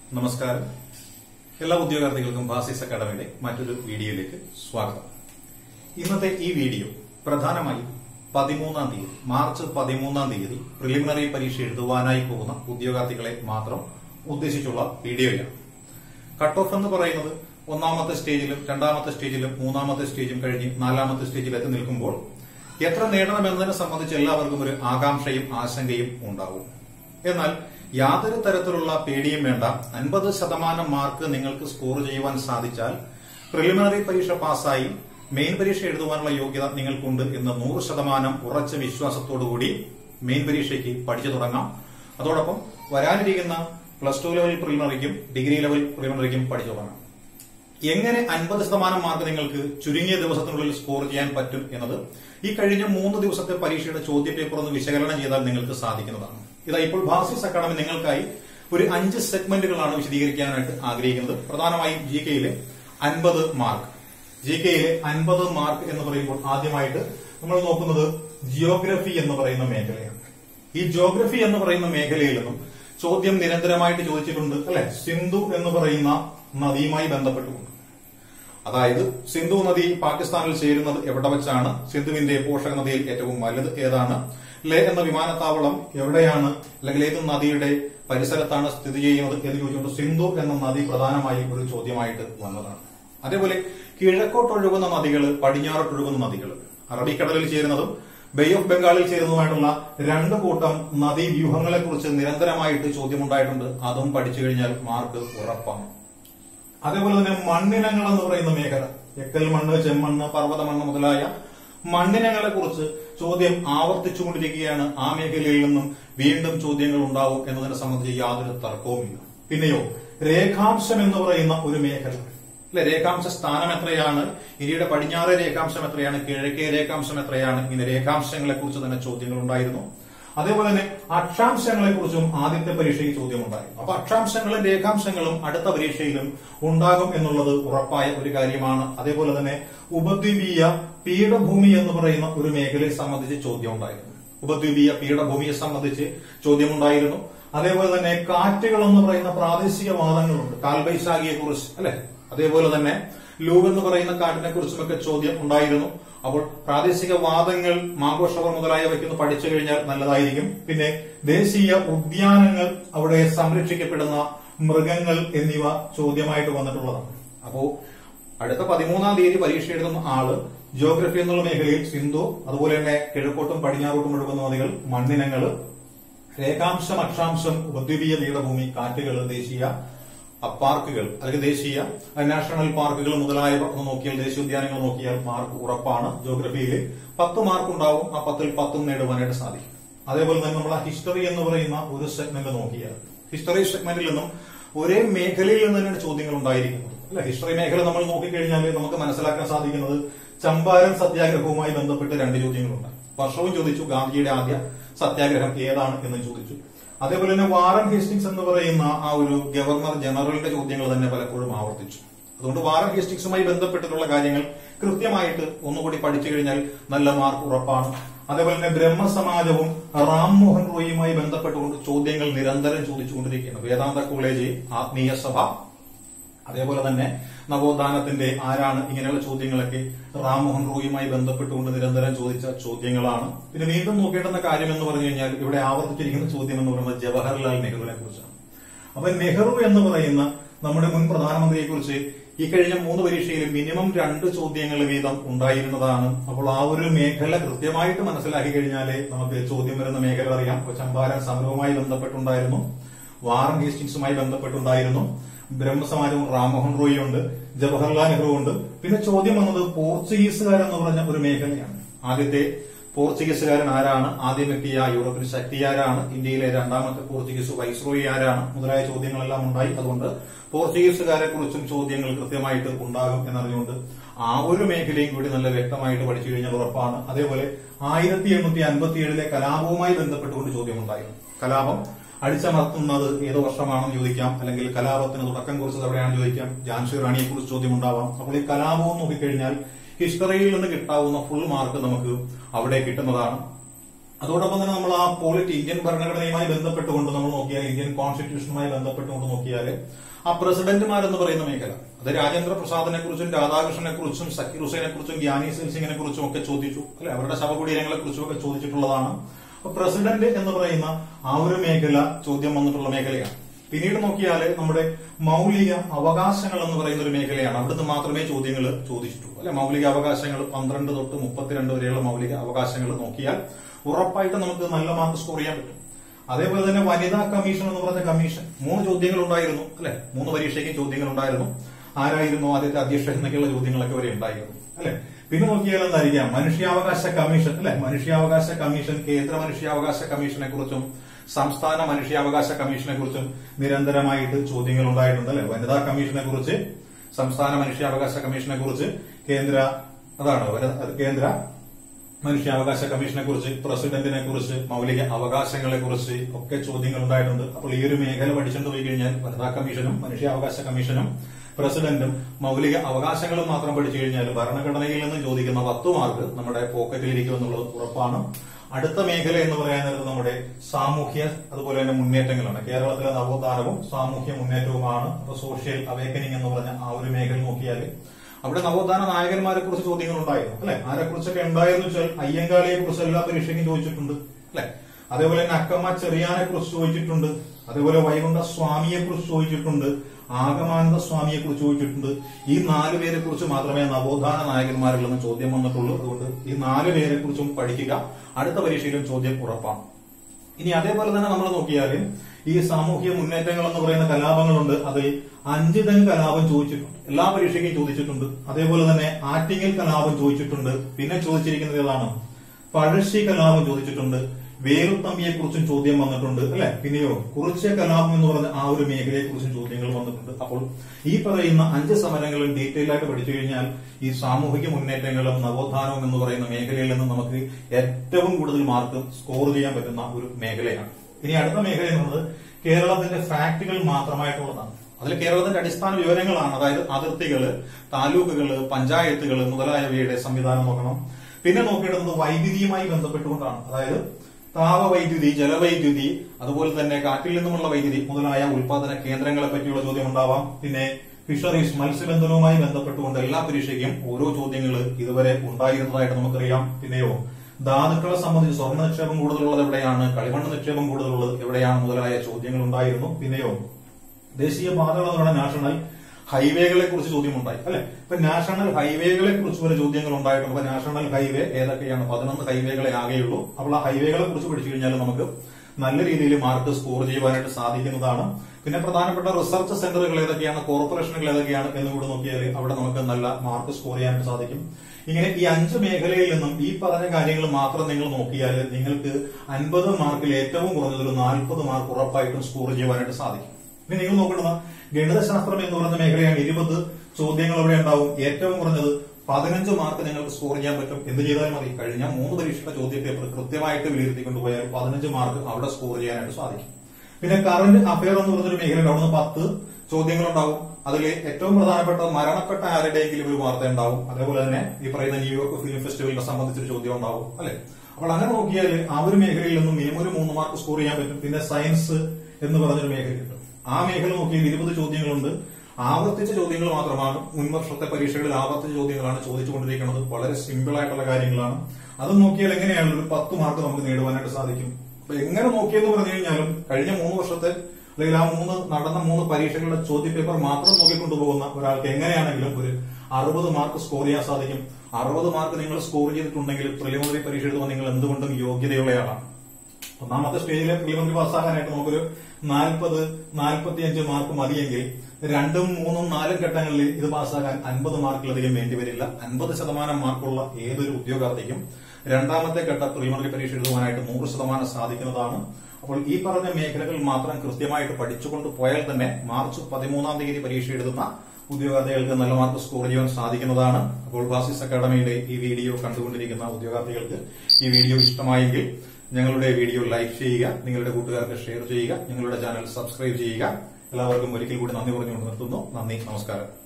നമസ്കാരം എല്ലാ ഉദ്യോഗാർത്ഥികൾക്കും ബാസിസ് അക്കാഡമിയുടെ മറ്റൊരു വീഡിയോയിലേക്ക് സ്വാഗതം ഇന്നത്തെ ഈ വീഡിയോ പ്രധാനമായും പതിമൂന്നാം തീയതി മാർച്ച് പതിമൂന്നാം തീയതി പ്രിലിമിനറി പരീക്ഷ എഴുതുവാനായി പോകുന്ന ഉദ്യോഗാർത്ഥികളെ മാത്രം ഉദ്ദേശിച്ചുള്ള വീഡിയോയാണ് കട്ട് ഓഫ് എന്ന് പറയുന്നത് ഒന്നാമത്തെ സ്റ്റേജിലും രണ്ടാമത്തെ സ്റ്റേജിലും മൂന്നാമത്തെ സ്റ്റേജും കഴിഞ്ഞ് നാലാമത്തെ സ്റ്റേജിൽ എത്തി നിൽക്കുമ്പോൾ എത്ര നേടണമെന്നതിനെ സംബന്ധിച്ച് എല്ലാവർക്കും ഒരു ആകാംക്ഷയും ആശങ്കയും ഉണ്ടാവും എന്നാൽ യാതൊരു തരത്തിലുള്ള പേടിയും വേണ്ട അൻപത് ശതമാനം മാർക്ക് നിങ്ങൾക്ക് സ്കോർ ചെയ്യുവാൻ സാധിച്ചാൽ പ്രിലിമിനറി പരീക്ഷ പാസ്സായി മെയിൻ പരീക്ഷ എഴുതുവാനുള്ള യോഗ്യത നിങ്ങൾക്കുണ്ട് എന്ന് നൂറ് ശതമാനം ഉറച്ച വിശ്വാസത്തോടുകൂടി മെയിൻ പരീക്ഷയ്ക്ക് പഠിച്ചു തുടങ്ങാം അതോടൊപ്പം വരാനിരിക്കുന്ന പ്ലസ് ടു ലെവൽ പ്രിലിമിനറിക്കും ഡിഗ്രി ലെവൽ പ്രിലിമിനറിക്കും പഠിച്ചു തുടങ്ങാം എങ്ങനെ അൻപത് ശതമാനം മാർക്ക് നിങ്ങൾക്ക് ചുരുങ്ങിയ ദിവസത്തിനുള്ളിൽ സ്കോർ ചെയ്യാൻ പറ്റും എന്നത് ഈ കഴിഞ്ഞ മൂന്ന് ദിവസത്തെ പരീക്ഷയുടെ ചോദ്യ പേപ്പർ ഒന്ന് വിശകലനം ചെയ്താൽ നിങ്ങൾക്ക് സാധിക്കുന്നതാണ് ഇതാ ഇപ്പോൾ ഭാസിസ് അക്കാദമി നിങ്ങൾക്കായി ഒരു അഞ്ച് സെഗ്മെന്റുകളാണ് വിശദീകരിക്കാനായിട്ട് ആഗ്രഹിക്കുന്നത് പ്രധാനമായും ജി കെയിലെ അൻപത് മാർക്ക് ജി കെയിലെ അൻപത് മാർക്ക് എന്ന് പറയുമ്പോൾ ആദ്യമായിട്ട് നമ്മൾ നോക്കുന്നത് ജിയോഗ്രഫി എന്ന് പറയുന്ന മേഖലയാണ് ഈ ജിയോഗ്രഫി എന്ന് പറയുന്ന മേഖലയിൽ നിന്നും ചോദ്യം നിരന്തരമായിട്ട് ചോദിച്ചിട്ടുണ്ട് അല്ലെ സിന്ധു എന്ന് പറയുന്ന നദിയുമായി ബന്ധപ്പെട്ടുകൊണ്ട് അതായത് സിന്ധു നദി പാകിസ്ഥാനിൽ ചേരുന്നത് എവിടെ വെച്ചാണ് സിന്ധുവിന്റെ പോഷക നദിയിൽ ഏറ്റവും വലുത് ഏതാണ് ലേ എന്ന വിമാനത്താവളം എവിടെയാണ് അല്ലെങ്കിൽ ഏത് നദിയുടെ പരിസരത്താണ് സ്ഥിതി ചെയ്യുന്നത് എന്ന് ചോദിച്ചുകൊണ്ട് സിന്ധു എന്ന നദി പ്രധാനമായും ഒരു ചോദ്യമായിട്ട് വന്നതാണ് അതേപോലെ കിഴക്കോട്ടൊഴുകുന്ന നദികൾ പടിഞ്ഞാറോട്ടൊഴുകുന്ന നദികൾ അറബിക്കടലിൽ ചേരുന്നതും ബേ ഓഫ് ബംഗാളിൽ ചേരുന്നതുമായിട്ടുള്ള രണ്ട് കൂട്ടം നദീവ്യൂഹങ്ങളെ കുറിച്ച് നിരന്തരമായിട്ട് ചോദ്യമുണ്ടായിട്ടുണ്ട് അതും പഠിച്ചു കഴിഞ്ഞാൽ മാർക്ക് ഉറപ്പാണ് അതേപോലെ തന്നെ മണ്ണിനങ്ങൾ എന്ന് പറയുന്ന മേഖല എക്കൽ മണ്ണ് ചെമ്മണ്ണ് പർവ്വത മണ്ണ് മുതലായ മണ്ണിനങ്ങളെ കുറിച്ച് ചോദ്യം ആവർത്തിച്ചുകൊണ്ടിരിക്കുകയാണ് ആ മേഖലയിൽ നിന്നും വീണ്ടും ചോദ്യങ്ങൾ ഉണ്ടാവും എന്നതിനെ സംബന്ധിച്ച് യാതൊരു തർക്കവുമില്ല പിന്നെയോ രേഖാംശം എന്ന് പറയുന്ന ഒരു മേഖല അല്ലെ രേഖാംശ സ്ഥാനം എത്രയാണ് ഇന്ത്യയുടെ പടിഞ്ഞാറ് രേഖാംശം എത്രയാണ് കിഴക്കേ രേഖാംശം എത്രയാണ് ഇങ്ങനെ രേഖാംശങ്ങളെ കുറിച്ച് തന്നെ ചോദ്യങ്ങൾ ഉണ്ടായിരുന്നു അതേപോലെ തന്നെ അക്ഷാംശങ്ങളെ കുറിച്ചും ആദ്യത്തെ പരീക്ഷയിൽ ചോദ്യമുണ്ടായി അപ്പൊ അക്ഷാംശങ്ങളും രേഖാംശങ്ങളും അടുത്ത പരീക്ഷയിലും ഉണ്ടാകും എന്നുള്ളത് ഉറപ്പായ ഒരു കാര്യമാണ് അതേപോലെ തന്നെ ഉപദ്വീപീയ പീഠഭൂമി എന്ന് പറയുന്ന ഒരു മേഖലയെ സംബന്ധിച്ച് ചോദ്യം ഉണ്ടായിരുന്നു ഉപദ്വീപീയ പീഠഭൂമിയെ സംബന്ധിച്ച് ചോദ്യമുണ്ടായിരുന്നു അതേപോലെ തന്നെ കാറ്റുകൾ എന്ന് പറയുന്ന പ്രാദേശിക വാദങ്ങളുണ്ട് കാൽബൈശാഖിയെ കുറിച്ച് അല്ലെ അതേപോലെ തന്നെ ലൂവ് എന്ന് പറയുന്ന കാറ്റിനെ കുറിച്ചുമൊക്കെ ചോദ്യം ഉണ്ടായിരുന്നു അപ്പോൾ പ്രാദേശിക വാദങ്ങൾ മാഘോഷവർ മുതലായവയ്ക്കൊന്ന് പഠിച്ചു കഴിഞ്ഞാൽ നല്ലതായിരിക്കും പിന്നെ ദേശീയ ഉദ്യാനങ്ങൾ അവിടെ സംരക്ഷിക്കപ്പെടുന്ന മൃഗങ്ങൾ എന്നിവ ചോദ്യമായിട്ട് വന്നിട്ടുള്ളതാണ് അപ്പോ അടുത്ത പതിമൂന്നാം തീയതി പരീക്ഷ എഴുതുന്ന ആള് ജിയോഗ്രഫി എന്നുള്ള മേഖലയിൽ സിന്ധു അതുപോലെ തന്നെ കിഴക്കോട്ടും പടിഞ്ഞാറോട്ടും ഒഴുകുന്ന നദികൾ മണ്ണിനങ്ങള് രേഖാംശം അക്ഷാംശം ഉപദ്വീപീയ പീഠഭൂമി കാറ്റുകൾ ദേശീയ പാർക്കുകൾ അല്ലെങ്കിൽ ദേശീയ നാഷണൽ പാർക്കുകൾ മുതലായവ ഒന്ന് നോക്കിയാൽ ദേശീയോദ്യാനങ്ങൾ നോക്കിയാൽ മാർക്ക് ഉറപ്പാണ് ജോഗ്രഫിയിൽ പത്ത് മാർക്ക് ഉണ്ടാവും ആ പത്തിൽ പത്തും നേടുവാനായിട്ട് സാധിക്കും അതേപോലെ തന്നെ നമ്മൾ ഹിസ്റ്ററി എന്ന് പറയുന്ന ഒരു സെഗ്മെന്റ് നോക്കിയാൽ ഹിസ്റ്ററി സെഗ്മെന്റിൽ നിന്നും ഒരേ മേഖലയിൽ നിന്ന് തന്നെയാണ് ചോദ്യങ്ങൾ ഉണ്ടായിരിക്കുന്നത് അല്ല ഹിസ്റ്ററി മേഖല നമ്മൾ നോക്കിക്കഴിഞ്ഞാൽ നമുക്ക് മനസ്സിലാക്കാൻ സാധിക്കുന്നത് ചമ്പാരൻ സത്യാഗ്രഹവുമായി ബന്ധപ്പെട്ട് രണ്ട് ചോദ്യങ്ങളുണ്ട് വർഷവും ചോദിച്ചു ഗാന്ധിജിയുടെ ആദ്യ സത്യാഗ്രഹം ഏതാണ് എന്ന് ചോദിച്ചു അതേപോലെ തന്നെ വാറൻ ഹേസ്റ്റിംഗ്സ് എന്ന് പറയുന്ന ആ ഒരു ഗവർണർ ജനറലിന്റെ ചോദ്യങ്ങൾ തന്നെ പലപ്പോഴും ആവർത്തിച്ചു അതുകൊണ്ട് വാറൻ ഹേസ്റ്റിംഗ്സുമായി ബന്ധപ്പെട്ടിട്ടുള്ള കാര്യങ്ങൾ കൃത്യമായിട്ട് ഒന്നുകൂടി പഠിച്ചു കഴിഞ്ഞാൽ നല്ല മാർക്ക് ഉറപ്പാണ് അതേപോലെ തന്നെ ബ്രഹ്മസമാജവും റാം മോഹൻ റോയിയുമായി ബന്ധപ്പെട്ടുകൊണ്ട് ചോദ്യങ്ങൾ നിരന്തരം ചോദിച്ചുകൊണ്ടിരിക്കുകയാണ് വേദാന്ത കോളേജ് ആത്മീയ സഭ അതേപോലെ തന്നെ നവോത്ഥാനത്തിന്റെ ആരാണ് ഇങ്ങനെയുള്ള ചോദ്യങ്ങളൊക്കെ റാംമോഹൻ റോയിയുമായി ബന്ധപ്പെട്ടുകൊണ്ട് നിരന്തരം ചോദിച്ച ചോദ്യങ്ങളാണ് പിന്നെ വീണ്ടും നോക്കേണ്ടുന്ന കാര്യം എന്ന് പറഞ്ഞു കഴിഞ്ഞാൽ ഇവിടെ ആവർത്തിച്ചിരിക്കുന്ന ചോദ്യം എന്ന് പറയുന്നത് ജവഹർലാൽ നെഹ്റുവിനെ കുറിച്ചാണ് അപ്പൊ നെഹ്റു എന്ന് പറയുന്ന നമ്മുടെ മുൻ പ്രധാനമന്ത്രിയെ കുറിച്ച് ഈ കഴിഞ്ഞ മൂന്ന് പരീക്ഷയിൽ മിനിമം രണ്ട് ചോദ്യങ്ങൾ വീതം ഉണ്ടായിരുന്നതാണ് അപ്പോൾ ആ ഒരു മേഖല കൃത്യമായിട്ട് മനസ്സിലാക്കി കഴിഞ്ഞാലേ നമുക്ക് ചോദ്യം വരുന്ന മേഖല അറിയാം ഇപ്പൊ ചമ്പാരൻ സമരവുമായി ബന്ധപ്പെട്ടുണ്ടായിരുന്നു വാറൻ ഹേസ്റ്റിംഗ്സുമായി ബന്ധപ്പെട്ടുണ്ടായിരുന്നു ബ്രഹ്മസമാജവും റാംമോഹൻ റോയി ഉണ്ട് ജവഹർലാൽ നെഹ്റു ഉണ്ട് പിന്നെ ചോദ്യം വന്നത് പോർച്ചുഗീസുകാരെന്ന് പറഞ്ഞ ഒരു മേഖലയാണ് ആദ്യത്തെ പോർച്ചുഗീസുകാരൻ ആരാണ് ആദ്യം എത്തിയ യൂറോപ്പിൽ ശക്തി ആരാണ് ഇന്ത്യയിലെ രണ്ടാമത്തെ പോർച്ചുഗീസ് വൈസ്രോയി ആരാണ് മുതലായ ചോദ്യങ്ങളെല്ലാം ഉണ്ടായി അതുകൊണ്ട് പോർച്ചുഗീസുകാരെ കുറിച്ചും ചോദ്യങ്ങൾ കൃത്യമായിട്ട് ഉണ്ടാകും എന്നറിഞ്ഞുകൊണ്ട് ആ ഒരു മേഖലയും കൂടി നല്ല വ്യക്തമായിട്ട് പഠിച്ചു കഴിഞ്ഞാൽ ഉറപ്പാണ് അതേപോലെ ആയിരത്തി എണ്ണൂറ്റി അൻപത്തി ഏഴിലെ കലാപവുമായി ബന്ധപ്പെട്ടുകൊണ്ട് ചോദ്യമുണ്ടായിരുന്നു കലാപം അടിച്ചമർത്തുന്നത് ഏത് വർഷമാണെന്ന് ചോദിക്കാം അല്ലെങ്കിൽ കലാപത്തിന് തുടക്കം കുറിച്ചത് എവിടെയാണെന്ന് ചോദിക്കാം ഝാൻസി റാണിയെ കുറിച്ച് ചോദ്യം ഉണ്ടാവാം അപ്പോൾ ഈ കലാപവും നോക്കിക്കഴിഞ്ഞാൽ ഹിസ്റ്ററിയിൽ നിന്ന് കിട്ടാവുന്ന ഫുൾ മാർക്ക് നമുക്ക് അവിടെ കിട്ടുന്നതാണ് അതോടൊപ്പം തന്നെ നമ്മൾ ആ പോളിറ്റി ഇന്ത്യൻ ഭരണഘടനയുമായി ബന്ധപ്പെട്ടുകൊണ്ട് നമ്മൾ നോക്കിയാൽ ഇന്ത്യൻ കോൺസ്റ്റിറ്റ്യൂഷനുമായി ബന്ധപ്പെട്ടുകൊണ്ട് നോക്കിയാൽ ആ പ്രസിഡന്റുമാരെന്ന് പറയുന്ന മേഖല അത് രാജേന്ദ്ര പ്രസാദിനെ കുറിച്ചും രാധാകൃഷ്ണനെ കുറിച്ചും സക്കീർ ഹുസൈനെ കുറിച്ചും ഗ്യാനി സെൽ സിംഗിനെ കുറിച്ചും ഒക്കെ ചോദിച്ചു അല്ലെ അവരുടെ ശവകുടീരങ്ങളെ കുറിച്ചും ഒക്കെ ചോദിച്ചിട്ടുള്ളതാണ് അപ്പൊ പ്രസിഡന്റ് എന്ന് പറയുന്ന ആ ഒരു മേഖല ചോദ്യം വന്നിട്ടുള്ള മേഖലയാണ് പിന്നീട് നോക്കിയാൽ നമ്മുടെ മൗലിക അവകാശങ്ങൾ എന്ന് പറയുന്ന ഒരു മേഖലയാണ് അവിടുന്ന് മാത്രമേ ചോദ്യങ്ങൾ ചോദിച്ചിട്ടുള്ളൂ അല്ലെ മൗലിക അവകാശങ്ങൾ പന്ത്രണ്ട് തൊട്ട് മുപ്പത്തിരണ്ട് വരെയുള്ള മൗലിക അവകാശങ്ങൾ നോക്കിയാൽ ഉറപ്പായിട്ട് നമുക്ക് നല്ല മാർക്ക് സ്കോർ ചെയ്യാൻ പറ്റും അതേപോലെ തന്നെ വനിതാ കമ്മീഷൻ എന്ന് പറഞ്ഞ കമ്മീഷൻ മൂന്ന് ചോദ്യങ്ങൾ ഉണ്ടായിരുന്നു അല്ലെ മൂന്ന് പരീക്ഷയ്ക്ക് ചോദ്യങ്ങൾ ഉണ്ടായിരുന്നു ആരായിരുന്നു ആദ്യത്തെ അധ്യക്ഷൻ എന്നൊക്കെയുള്ള ചോദ്യങ്ങളൊക്കെ വരെ ഉണ്ടായിരുന്നു അല്ലെ പിന്നെ നോക്കിയാൽ എന്തായിരിക്കാം മനുഷ്യാവകാശ കമ്മീഷൻ അല്ലെ മനുഷ്യാവകാശ കമ്മീഷൻ കേന്ദ്ര മനുഷ്യാവകാശ കമ്മീഷനെ കുറിച്ചും സംസ്ഥാന മനുഷ്യാവകാശ കമ്മീഷനെ കുറിച്ചും നിരന്തരമായിട്ട് ചോദ്യങ്ങൾ ഉണ്ടായിട്ടുണ്ട് അല്ലെ വനിതാ കമ്മീഷനെ കുറിച്ച് സംസ്ഥാന മനുഷ്യാവകാശ കമ്മീഷനെ കുറിച്ച് കേന്ദ്ര അതാണ് വനിത- കേന്ദ്ര മനുഷ്യാവകാശ കമ്മീഷനെ കുറിച്ച് പ്രസിഡന്റിനെ കുറിച്ച് മൗലിക അവകാശങ്ങളെ കുറിച്ച് ഒക്കെ ചോദ്യങ്ങൾ ഉണ്ടായിട്ടുണ്ട് അപ്പോൾ ഈ ഒരു മേഖല പഠിച്ചുകൊണ്ട് പോയി കഴിഞ്ഞാൽ വനിതാ കമ്മീഷനും മനുഷ്യാവകാശ കമ്മീഷനും പ്രസിഡന്റും മൗലിക അവകാശങ്ങളും മാത്രം പഠിച്ചു കഴിഞ്ഞാൽ ഭരണഘടനയിൽ നിന്ന് ചോദിക്കുന്ന പത്ത് മാർക്ക് നമ്മുടെ പോക്കറ്റിലിരിക്കും എന്നുള്ളത് ഉറപ്പാണ് അടുത്ത മേഖല എന്ന് പറയുന്നത് നമ്മുടെ സാമൂഹ്യ അതുപോലെ തന്നെ മുന്നേറ്റങ്ങളാണ് കേരളത്തിലെ നവോത്ഥാനവും സാമൂഹ്യ മുന്നേറ്റവുമാണ് അപ്പൊ സോഷ്യൽ അവേക്കനിങ് എന്ന് പറഞ്ഞ ആ ഒരു മേഖല നോക്കിയാൽ അവിടെ നവോത്ഥാന നായകന്മാരെ കുറിച്ച് ചോദ്യങ്ങൾ ഉണ്ടായിരുന്നു അല്ലെ ആരെ കുറിച്ചൊക്കെ ഉണ്ടായെന്ന് വെച്ചാൽ അയ്യങ്കാളിയെ കുറിച്ച് എല്ലാ പരീക്ഷയ്ക്കും ചോദിച്ചിട്ടുണ്ട് അല്ലെ അതേപോലെ തന്നെ അക്കമ്മ ചെറിയാനെ കുറിച്ച് ചോദിച്ചിട്ടുണ്ട് അതേപോലെ വൈകുണ്ഠ സ്വാമിയെ കുറിച്ച് ചോദിച്ചിട്ടുണ്ട് ആഗമാനന്ദ സ്വാമിയെ കുറിച്ച് ചോദിച്ചിട്ടുണ്ട് ഈ നാല് പേരെ കുറിച്ച് മാത്രമേ നവോത്ഥാന നായകന്മാരിൽ നിന്ന് ചോദ്യം വന്നിട്ടുള്ളൂ അതുകൊണ്ട് ഈ നാല് പേരെ കുറിച്ചും പഠിക്കുക അടുത്ത പരീക്ഷയിലും ചോദ്യം ഉറപ്പാണ് ഇനി അതേപോലെ തന്നെ നമ്മൾ നോക്കിയാൽ ഈ സാമൂഹ്യ മുന്നേറ്റങ്ങൾ എന്ന് പറയുന്ന കലാപങ്ങളുണ്ട് അതിൽ അഞ്ചിതൻ കലാപം ചോദിച്ചിട്ടുണ്ട് എല്ലാ പരീക്ഷയ്ക്കും ചോദിച്ചിട്ടുണ്ട് അതേപോലെ തന്നെ ആറ്റിങ്ങൽ കലാപം ചോദിച്ചിട്ടുണ്ട് പിന്നെ ചോദിച്ചിരിക്കുന്നത് ഏതാണ് പഴശ്ശി കലാപം ചോദിച്ചിട്ടുണ്ട് വേലുത്തമ്പിയെ കുറിച്ചും ചോദ്യം വന്നിട്ടുണ്ട് അല്ലെ പിന്നെയോ കുറിച്യ കലാപം എന്ന് പറഞ്ഞ ആ ഒരു മേഖലയെ കുറിച്ചും ചോദ്യങ്ങൾ വന്നിട്ടുണ്ട് അപ്പോൾ ഈ പറയുന്ന അഞ്ച് സമരങ്ങളും ഡീറ്റെയിൽ ആയിട്ട് പഠിച്ചു കഴിഞ്ഞാൽ ഈ സാമൂഹിക മുന്നേറ്റങ്ങളും നവോത്ഥാനവും എന്ന് പറയുന്ന മേഖലയിൽ നിന്ന് നമുക്ക് ഏറ്റവും കൂടുതൽ മാർക്ക് സ്കോർ ചെയ്യാൻ പറ്റുന്ന ഒരു മേഖലയാണ് ഇനി അടുത്ത മേഖല എന്നുള്ളത് കേരളത്തിന്റെ ഫാക്ടുകൾ മാത്രമായിട്ടുള്ളതാണ് അതിൽ കേരളത്തിന്റെ അടിസ്ഥാന വിവരങ്ങളാണ് അതായത് അതിർത്തികള് താലൂക്കുകള് പഞ്ചായത്തുകള് മുതലായവയുടെ സംവിധാനം നോക്കണം പിന്നെ നോക്കേണ്ടത് വൈദ്യുതിയുമായി ബന്ധപ്പെട്ടുകൊണ്ടാണ് അതായത് താപവൈദ്യുതി ജലവൈദ്യുതി അതുപോലെ തന്നെ കാറ്റിൽ നിന്നുമുള്ള വൈദ്യുതി മുതലായ ഉൽപാദന കേന്ദ്രങ്ങളെ പറ്റിയുള്ള ചോദ്യം ഉണ്ടാവാം പിന്നെ ഫിഷറീസ് മത്സ്യബന്ധനവുമായി ബന്ധപ്പെട്ടുകൊണ്ട് എല്ലാ പരീക്ഷയ്ക്കും ഓരോ ചോദ്യങ്ങൾ ഇതുവരെ ഉണ്ടായിരുന്നതായിട്ട് നമുക്കറിയാം പിന്നെയോ ധാതുക്കളെ സംബന്ധിച്ച് സ്വർണ്ണ നിക്ഷേപം കൂടുതലുള്ളത് എവിടെയാണ് കളിമണ്ണ് നിക്ഷേപം കൂടുതലുള്ളത് എവിടെയാണ് മുതലായ ചോദ്യങ്ങൾ ഉണ്ടായിരുന്നു പിന്നെയോ ദേശീയ പാതകൾ എന്ന് പറയുന്ന നാഷണൽ ഹൈവേകളെ കുറിച്ച് ചോദ്യമുണ്ടായി അല്ലെ ഇപ്പൊ നാഷണൽ ഹൈവേകളെ കുറിച്ച് വരെ ചോദ്യങ്ങൾ ഉണ്ടായിട്ടുണ്ട് അപ്പൊ നാഷണൽ ഹൈവേ ഏതൊക്കെയാണ് പതിനൊന്ന് ഹൈവേകളെ ആകെയുള്ളൂ അപ്പോൾ ആ ഹൈവേകളെ കുറിച്ച് പഠിച്ചു കഴിഞ്ഞാൽ നമുക്ക് നല്ല രീതിയിൽ മാർക്ക് സ്കോർ ചെയ്യുവാനായിട്ട് സാധിക്കുന്നതാണ് പിന്നെ പ്രധാനപ്പെട്ട റിസർച്ച് സെന്ററുകൾ ഏതൊക്കെയാണ് കോർപ്പറേഷനുകൾ ഏതൊക്കെയാണ് എന്ന് കൂടെ നോക്കിയാൽ അവിടെ നമുക്ക് നല്ല മാർക്ക് സ്കോർ ചെയ്യാനായിട്ട് സാധിക്കും ഇങ്ങനെ ഈ അഞ്ച് മേഖലയിൽ നിന്നും ഈ പറഞ്ഞ കാര്യങ്ങൾ മാത്രം നിങ്ങൾ നോക്കിയാൽ നിങ്ങൾക്ക് അൻപത് മാർക്കിൽ ഏറ്റവും കുറഞ്ഞത് ഒരു നാൽപ്പത് മാർക്ക് ഉറപ്പായിട്ടും സ്കോർ ചെയ്യുവാനായിട്ട് സാധിക്കും ഇനി നിങ്ങൾ നോക്കേണ്ടത് ഗണിതശാസ്ത്രം എന്ന് പറയുന്ന മേഖലയാണ് ഇരുപത് ചോദ്യങ്ങൾ അവിടെ ഉണ്ടാവും ഏറ്റവും കുറഞ്ഞത് പതിനഞ്ച് മാർക്ക് നിങ്ങൾക്ക് സ്കോർ ചെയ്യാൻ പറ്റും എന്ത് ചെയ്താൽ മതി കഴിഞ്ഞ മൂന്ന് പരീക്ഷയുടെ ചോദ്യ പേപ്പർ കൃത്യമായിട്ട് വിലയിരുത്തിക്കൊണ്ട് പോയാൽ പതിനഞ്ച് മാർക്ക് അവിടെ സ്കോർ ചെയ്യാനായിട്ട് സാധിക്കും പിന്നെ കറന്റ് അഫയർ എന്ന് പറഞ്ഞൊരു മേഖലയുണ്ട് അവിടുന്ന് പത്ത് ചോദ്യങ്ങൾ ഉണ്ടാവും അതിൽ ഏറ്റവും പ്രധാനപ്പെട്ട മരണപ്പെട്ട ആരുടെയെങ്കിലും ഒരു വാർത്ത ഉണ്ടാവും അതേപോലെ തന്നെ ഈ പറയുന്ന ന്യൂയോർക്ക് ഫിലിം ഫെസ്റ്റിവലിനെ സംബന്ധിച്ചൊരു ചോദ്യം ഉണ്ടാവും അല്ലെ അപ്പോൾ അങ്ങനെ നോക്കിയാൽ ആ ഒരു മേഖലയിൽ നിന്നും മിനിമം ഒരു മൂന്ന് മാർക്ക് സ്കോർ ചെയ്യാൻ പറ്റും പിന്നെ സയൻസ് എന്ന് പറഞ്ഞൊരു മേഖലയുണ്ട് ആ മേഖല നോക്കിയാൽ ഇരുപത് ചോദ്യങ്ങളുണ്ട് ആവർത്തിച്ച ചോദ്യങ്ങൾ മാത്രമാണ് മുൻ വർഷത്തെ പരീക്ഷകളിൽ ആവർത്തിച്ച ചോദ്യങ്ങളാണ് ചോദിച്ചുകൊണ്ടിരിക്കുന്നത് വളരെ സിമ്പിൾ ആയിട്ടുള്ള കാര്യങ്ങളാണ് അത് നോക്കിയാൽ എങ്ങനെയാണ് ഒരു പത്ത് മാർക്ക് നമുക്ക് നേടുവാനായിട്ട് സാധിക്കും അപ്പൊ എങ്ങനെ നോക്കിയെന്ന് പറഞ്ഞു കഴിഞ്ഞാലും കഴിഞ്ഞ മൂന്ന് വർഷത്തെ അല്ലെങ്കിൽ ആ മൂന്ന് നടന്ന മൂന്ന് പരീക്ഷകളുടെ ചോദ്യ പേപ്പർ മാത്രം നോക്കിക്കൊണ്ടു പോകുന്ന ഒരാൾക്ക് എങ്ങനെയാണെങ്കിലും ഒരു അറുപത് മാർക്ക് സ്കോർ ചെയ്യാൻ സാധിക്കും അറുപത് മാർക്ക് നിങ്ങൾ സ്കോർ ചെയ്തിട്ടുണ്ടെങ്കിൽ പ്രിലിമിനറി പരീക്ഷ എഴുതുമ്പോൾ നിങ്ങൾ എന്തുകൊണ്ടും യോഗ്യതയുള്ളയാളാണ് ഒന്നാമത്തെ സ്റ്റേജിലെ പ്രിലിമിനറി പാസ്സാകാനായിട്ട് നമുക്കൊരു നാൽപ്പത് നാൽപ്പത്തിയഞ്ച് മാർക്ക് മതിയെങ്കിൽ രണ്ടും മൂന്നും നാലും ഘട്ടങ്ങളിൽ ഇത് പാസ്സാകാൻ അൻപത് മാർക്കിലധികം വേണ്ടിവരില്ല അൻപത് ശതമാനം മാർക്കുള്ള ഏതൊരു ഉദ്യോഗാർത്ഥിക്കും രണ്ടാമത്തെ ഘട്ട പ്രിലിമിനറി പരീക്ഷ എഴുതുവാനായിട്ട് നൂറ് ശതമാനം സാധിക്കുന്നതാണ് അപ്പോൾ ഈ പറഞ്ഞ മേഖലകൾ മാത്രം കൃത്യമായിട്ട് പഠിച്ചുകൊണ്ട് പോയാൽ തന്നെ മാർച്ച് പതിമൂന്നാം തീയതി പരീക്ഷ എഴുതുന്ന ഉദ്യോഗാർത്ഥികൾക്ക് നല്ല മാർക്ക് സ്കോർ ചെയ്യാൻ സാധിക്കുന്നതാണ് അപ്പോൾ ബാസിസ് അക്കാഡമിയുടെ ഈ വീഡിയോ കണ്ടുകൊണ്ടിരിക്കുന്ന ഉദ്യോഗാർത്ഥികൾക്ക് ഈ വീഡിയോ ഇഷ്ടമായെങ്കിൽ ഞങ്ങളുടെ വീഡിയോ ലൈക്ക് ചെയ്യുക നിങ്ങളുടെ കൂട്ടുകാർക്ക് ഷെയർ ചെയ്യുക ഞങ്ങളുടെ ചാനൽ സബ്സ്ക്രൈബ് ചെയ്യുക എല്ലാവർക്കും ഒരിക്കൽ കൂടി നന്ദി പറഞ്ഞുകൊണ്ട് നിർത്തുന്നു നന്ദി നമസ്കാരം